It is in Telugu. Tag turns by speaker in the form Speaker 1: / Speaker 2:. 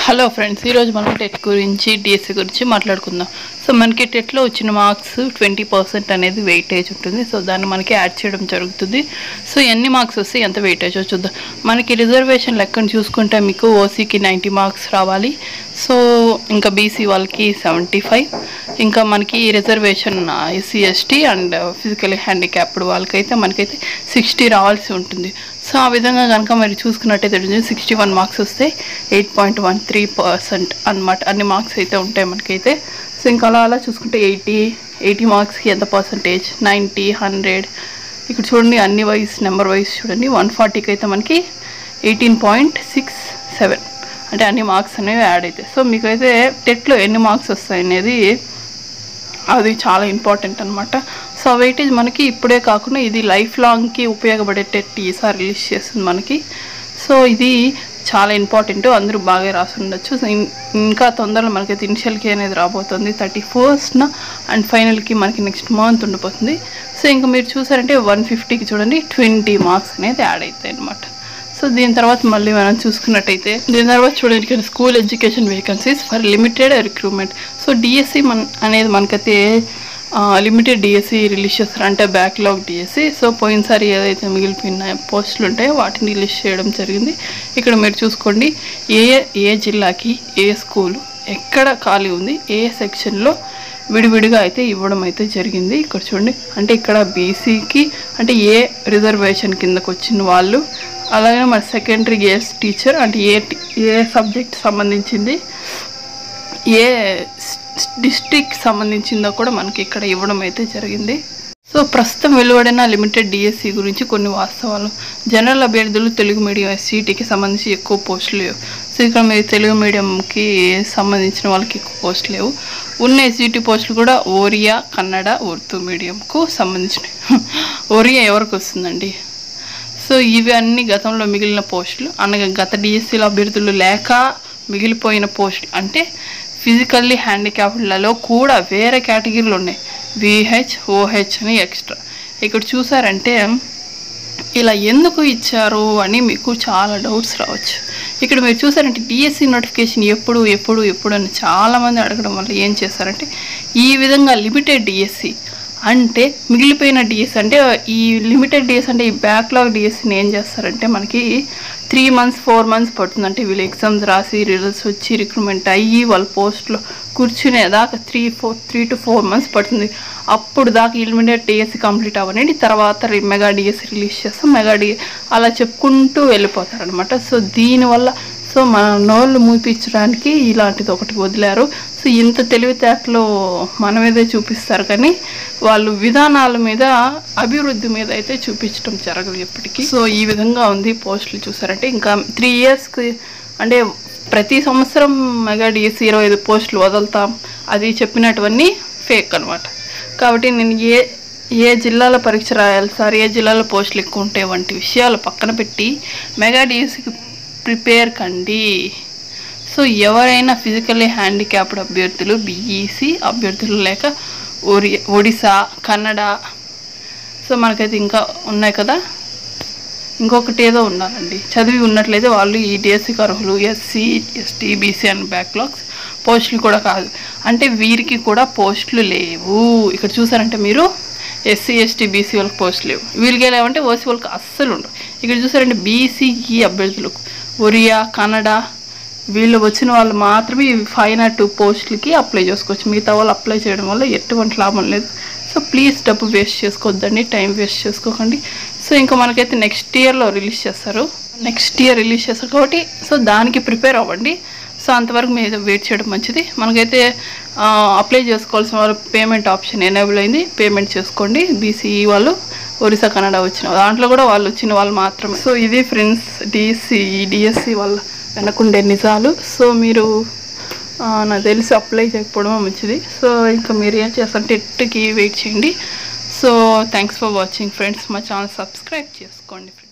Speaker 1: హలో ఫ్రెండ్స్ ఈరోజు మనం టెట్ గురించి డిఎస్సి గురించి మాట్లాడుకుందాం సో మనకి టెట్లో వచ్చిన మార్క్స్ ట్వంటీ పర్సెంట్ అనేది వెయిటేజ్ ఉంటుంది సో దాన్ని మనకి యాడ్ చేయడం జరుగుతుంది సో ఎన్ని మార్క్స్ వస్తే ఎంత వెయిటేజ్ చూద్దాం మనకి రిజర్వేషన్ లెక్కను చూసుకుంటే మీకు ఓసీకి నైంటీ మార్క్స్ రావాలి సో ఇంకా బీసీ వాళ్ళకి సెవెంటీ ఫైవ్ ఇంకా మనకి reservation SC ST and physically handicapped వాళ్ళకైతే మనకైతే సిక్స్టీ రావాల్సి ఉంటుంది సో ఆ విధంగా కనుక మరి చూసుకున్నట్టయితే సిక్స్టీ వన్ మార్క్స్ వస్తే eight point one three percent అనమాట అన్ని మార్క్స్ అయితే ఉంటాయి మనకైతే సో ఇంకా అలా అలా చూసుకుంటే ఎయిటీ ఎయిటీ మార్క్స్కి ఎంత పర్సంటేజ్ నైంటీ హండ్రెడ్ ఇక్కడ చూడండి అన్ని వైస్ నెంబర్ వైస్ చూడండి వన్ ఫార్టీకి అయితే మనకి ఎయిటీన్ పాయింట్ సిక్స్ సెవెన్ అంటే అన్ని మార్క్స్ అనేవి యాడ్ అవుతాయి సో మీకైతే టెట్లో ఎన్ని మార్క్స్ వస్తాయి అనేది అది చాలా ఇంపార్టెంట్ అనమాట సో వెయిటేజ్ మనకి ఇప్పుడే కాకుండా ఇది లైఫ్ లాంగ్కి ఉపయోగపడే టెట్ ఈసారి రిలీజ్ చేస్తుంది మనకి సో ఇది చాలా ఇంపార్టెంట్ అందరూ బాగా రాసి ఉండొచ్చు సో ఇం- ఇంకా తొందరలో మనకైతే ఇనిషియల్కి అనేది రాబోతుంది థర్టీ ఫస్ట్న అండ్ ఫైనల్కి మనకి నెక్స్ట్ మంత్ ఉండిపోతుంది సో ఇంకా మీరు చూసారంటే వన్ ఫిఫ్టీకి చూడండి ట్వంటీ మార్క్స్ అనేది యాడ్ అవుతాయి అనమాట సో దీని తర్వాత మళ్ళీ మనం చూసుకున్నట్టయితే దీని తర్వాత చూడండి ఇక్కడ school education vacancies for limited recruitment so DSC మన అనేది మనకైతే లిమిటెడ్ డిఎస్సి రిలీజ్ చేస్తారు అంటే బ్యాక్లాగ్ డిఎస్సి సో పోయినసారి ఏదైతే మిగిలిపోయిన పోస్టులు ఉంటాయో వాటిని రిలీజ్ చేయడం జరిగింది ఇక్కడ మీరు చూసుకోండి ఏ ఏ జిల్లాకి ఏ స్కూల్ ఎక్కడ ఖాళీ ఉంది ఏ సెక్షన్లో విడివిడిగా అయితే ఇవ్వడం అయితే జరిగింది ఇక్కడ చూడండి అంటే ఇక్కడ బీసీకి అంటే ఏ రిజర్వేషన్ కిందకు వచ్చిన వాళ్ళు అలాగే మన సెకండరీ గేస్ టీచర్ అంటే ఏ టి- ఏ సబ్జెక్ట్ సంబంధించింది ఏ డిస్ట్రిక్ట్ సంబంధించిందో కూడా మనకి ఇక్కడ ఇవ్వడం అయితే జరిగింది సో ప్రస్తుతం వెలువడిన లిమిటెడ్ డిఎస్సి గురించి కొన్ని వాస్తవాలు జనరల్ అభ్యర్థులు తెలుగు మీడియం ఎస్సీటీకి సంబంధించి ఎక్కువ పోస్టులు లేవు సో ఇక్కడ మీరు తెలుగు మీడియంకి సంబంధించిన వాళ్ళకి ఎక్కువ పోస్టులు లేవు ఉన్న ఎస్సీటీ పోస్టులు కూడా ఓరియా కన్నడ ఉర్దూ మీడియంకు సంబంధించిన ఓరియా ఎవరికి వస్తుందండి సో ఇవి అన్ని గతంలో మిగిలిన పోస్టులు అనగా గత డిఎస్సీల అభ్యర్థులు లేక మిగిలిపోయిన పోస్టులు అంటే ఫిజికల్లీ హ్యాండిక్యాప్డ్లలో కూడా వేరే కేటగిరీలు ఉన్నాయి విహెచ్ ఓహెచ్ అని ఎక్స్ట్రా ఇక్కడ చూసారంటే ఇలా ఎందుకు ఇచ్చారు అని మీకు చాలా డౌట్స్ రావచ్చు ఇక్కడ మీరు చూసారంటే డిఎస్సి నోటిఫికేషన్ ఎప్పుడు ఎప్పుడు ఎప్పుడు అని చాలామంది అడగడం వల్ల ఏం చేశారంటే ఈ విధంగా లిమిటెడ్ డిఎస్సి అంటే మిగిలిపోయిన డిఎస్ అంటే ఈ లిమిటెడ్ డిఎస్ అంటే ఈ బ్యాక్లాగ్ డిఎస్సిని ఏం చేస్తారంటే మనకి త్రీ మంత్స్ ఫోర్ మంత్స్ పడుతుంది అంటే వీళ్ళు ఎగ్జామ్స్ రాసి రిజల్ట్స్ వచ్చి రిక్రూట్మెంట్ అయ్యి వాళ్ళ పోస్ట్లో కూర్చునే దాకా three four three two four months పడుతుంది అప్పుడు దాకా ఇలిమిటెడ్ డిఎస్సి కంప్లీట్ అవ్వనండి తర్వాత రి- మెగా డిఎస్సి రిలీజ్ చేస్తాం మెగా డి అలా చెప్పుకుంటూ వెళ్ళిపోతారనమాట సో దీనివల్ల సో మన నోళ్ళు మూపించడానికి ఇలాంటిది ఒకటి వదిలారు సో ఇంత తెలివితేటలు మన మీదే చూపిస్తారు కానీ వాళ్ళు విధానాల మీద అభివృద్ధి మీద అయితే చూపించడం జరగదు ఎప్పటికీ సో ఈ విధంగా ఉంది పోస్టులు చూసారంటే ఇంకా త్రీ ఇయర్స్కి అంటే ప్రతి సంవత్సరం మెగా డిఎస్సి ఇరవై ఐదు పోస్టులు వదులుతాం అది చెప్పినటువన్నీ ఫేక్ అనమాట కాబట్టి నేను ఏ ఏ జిల్లాలో పరీక్ష రాయాలి సార్ ఏ జిల్లాలో పోస్టులు ఎక్కువ ఉంటాయి వంటి విషయాలు పక్కన పెట్టి మెగా డిఎస్సికి ప్రిపేర్ కండి సో ఎవరైనా ఫిజికల్లీ హ్యాండిక్యాప్డ్ అభ్యర్థులు బీఈసీ అభ్యర్థులు లేక ఒరి ఒడిశా కన్నడ సో మనకైతే ఇంకా ఉన్నాయి కదా ఇంకొకటి ఏదో ఉన్నారండి చదివి ఉన్నట్లయితే వాళ్ళు ఈ డిఎస్సికి అర్హులు SC ST BC and backlogs పోస్టులు కూడా కాదు అంటే వీరికి కూడా పోస్టులు లేవు ఇక్కడ చూసారంటే మీరు ఎస్సీ ఎస్టీ బీసీ వాళ్ళకి పోస్టులు లేవు వీళ్ళకి లేవంటే ఓసీ వాళ్ళకి అస్సలు ఉండవు ఇక్కడ చూసారంటే బీసీకి అభ్యర్థులకు ఒరియా కన్నడ వీళ్ళు వచ్చిన వాళ్ళు మాత్రమే ఈ ఫైవ్ నాట్ టూ పోస్టులకి అప్లై చేసుకోవచ్చు మిగతా వాళ్ళు అప్లై చేయడం వల్ల ఎటువంటి లాభం లేదు సో ప్లీజ్ డబ్బు వేస్ట్ చేసుకోవద్దండి టైం వేస్ట్ చేసుకోకండి సో ఇంకా మనకైతే నెక్స్ట్ ఇయర్లో రిలీజ్ చేస్తారు నెక్స్ట్ ఇయర్ రిలీజ్ చేస్తారు కాబట్టి సో దానికి ప్రిపేర్ అవ్వండి సో అంతవరకు మీరు వెయిట్ చేయడం మంచిది మనకైతే అప్లై చేసుకోవాల్సిన వాళ్ళు పేమెంట్ ఆప్షన్ ఎనేబుల్ అయింది పేమెంట్ చేసుకోండి బీసీఈ వాళ్ళు ఒరిస్సా కన్నడ వచ్చిన దాంట్లో కూడా వాళ్ళు వచ్చిన వాళ్ళు మాత్రమే సో ఇది ఫ్రెండ్స్ డిఎస్సి డిఎస్సి వాళ్ళ వెనకుండే నిజాలు సో మీరు ఆ, నాకు తెలిసి అప్లై చేయకపోవడం మంచిది సో ఇంకా మీరు ఏం చేస్తారంటే టెట్కి వెయిట్ చేయండి so thanks for watching friends మా ఛానల్ సబ్స్క్రైబ్ చేసుకోండి ఫ్రెండ్స్